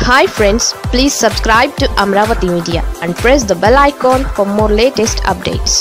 hi friends please subscribe to Amaravati media and press the bell icon for more latest updates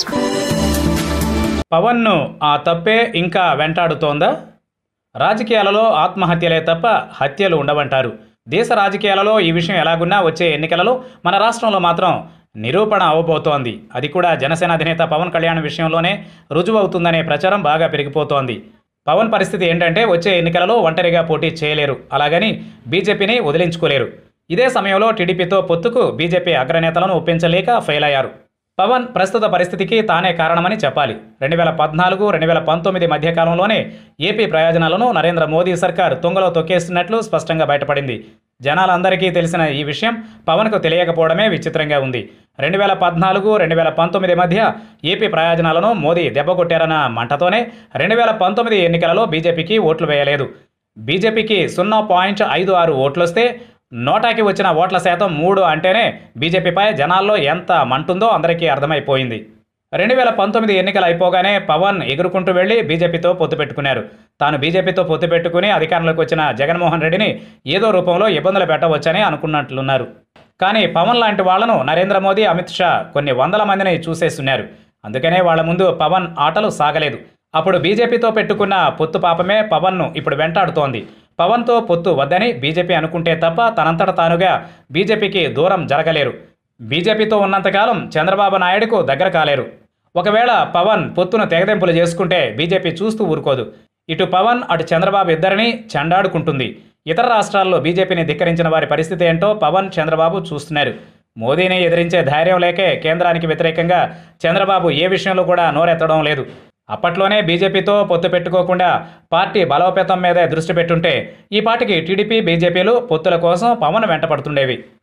పవన్ను ఆ తప్పే ఇంకా వెంటాడుతోందా రాజకీయాలలో ఆత్మహత్యలే తప్ప హత్యలు ఉండవంటారు దేశ రాజకీయాలలో ఈ విషయం ఎలాగున్నా వచ్చే ఎన్నికలలో మన రాష్ట్రంలో మాత్రం నిరూపణ అవబోతోంది అది కూడా జనసేన అధినేత పవన్ కళ్యాణ్ విషయంలోనే రుజువవుతుందనే ప్రచారం బాగా పెరిగిపోతోంది పవన్ పరిస్థితి ఏంటంటే వచ్చే ఎన్నికలలో ఒంటరిగా పోటీ చేయలేరు అలాగని బీజేపీని వదిలించుకోలేరు ఇదే సమయంలో టీడీపీతో పొత్తుకు బీజేపీ అగ్రనేతలను ఒప్పించలేక ఫెయిల్ అయ్యారు పవన్ ప్రస్తుత పరిస్థితికి తానే కారణమని చెప్పాలి రెండు వేల పద్నాలుగు రెండు వేల పంతొమ్మిది మధ్యకాలంలోనే ఏపీ ప్రయోజనాలను నరేంద్ర మోదీ సర్కార్ తుంగలో తొక్కేస్తున్నట్లు స్పష్టంగా బయటపడింది జనాలందరికీ తెలిసిన ఈ విషయం పవన్కు తెలియకపోవడమే విచిత్రంగా ఉంది రెండు వేల పద్నాలుగు రెండు వేల పంతొమ్మిది మధ్య ఏపీ ప్రయోజనాలను మోదీ దెబ్బకొట్టారన్న మంటతోనే రెండు వేల పంతొమ్మిది ఎన్నికలలో బీజేపీకి ఓట్లు వేయలేదు బీజేపీకి సున్నా పాయింట్ ఐదు ఆరు ఓట్లొస్తే నోటాకి వచ్చిన ఓట్ల శాతం మూడు అంటేనే బీజేపీపై జనాల్లో ఎంత మంటుందో అందరికీ అర్థమైపోయింది రెండు వేల పంతొమ్మిది ఎన్నికలు అయిపోగానే పవన్ ఎగురుకుంటూ వెళ్లి బీజేపీతో పొత్తు పెట్టుకున్నారు తాను బీజేపీతో పొత్తు పెట్టుకుని అధికారంలోకి వచ్చిన జగన్మోహన్ రెడ్డిని ఏదో రూపంలో ఇబ్బందులు పెట్టవచ్చని అనుకున్నట్లున్నారు కానీ పవన్ లాంటి వాళ్లను నరేంద్ర మోదీ అమిత్ షా కొన్ని వందల మందిని చూసేస్తున్నారు అందుకనే వాళ్ల ముందు పవన్ ఆటలు సాగలేదు అప్పుడు బీజేపీతో పెట్టుకున్న పొత్తు పాపమే పవన్ను ఇప్పుడు వెంటాడుతోంది పవన్తో పొత్తు వద్దని బీజేపీ అనుకుంటే తప్ప తనంతట తానుగా బీజేపీకి దూరం జరగలేరు బీజేపీతో ఉన్నంతకాలం చంద్రబాబు నాయుడుకు దగ్గర కాలేరు ఒకవేళ పవన్ పొత్తును తెగదెంపులు చేసుకుంటే బీజేపీ చూస్తూ ఊరుకోదు ఇటు పవన్ అటు చంద్రబాబు ఇద్దరిని చెండాడుకుంటుంది ఇతర రాష్ట్రాల్లో బీజేపీని ధిక్కరించిన వారి పరిస్థితి ఏంటో పవన్ చంద్రబాబు చూస్తున్నారు మోదీని ఎదిరించే ధైర్యం లేకే కేంద్రానికి వ్యతిరేకంగా చంద్రబాబు ఏ విషయంలో కూడా నోరెత్తడం లేదు అప్పట్లోనే బీజేపీతో పొత్తు పెట్టుకోకుండా పార్టీ బలోపేతం మీదే దృష్టి పెట్టుంటే ఈ పార్టీకి టీడీపీ బీజేపీలు పొత్తుల కోసం పవన్ వెంటపడుతుండేవి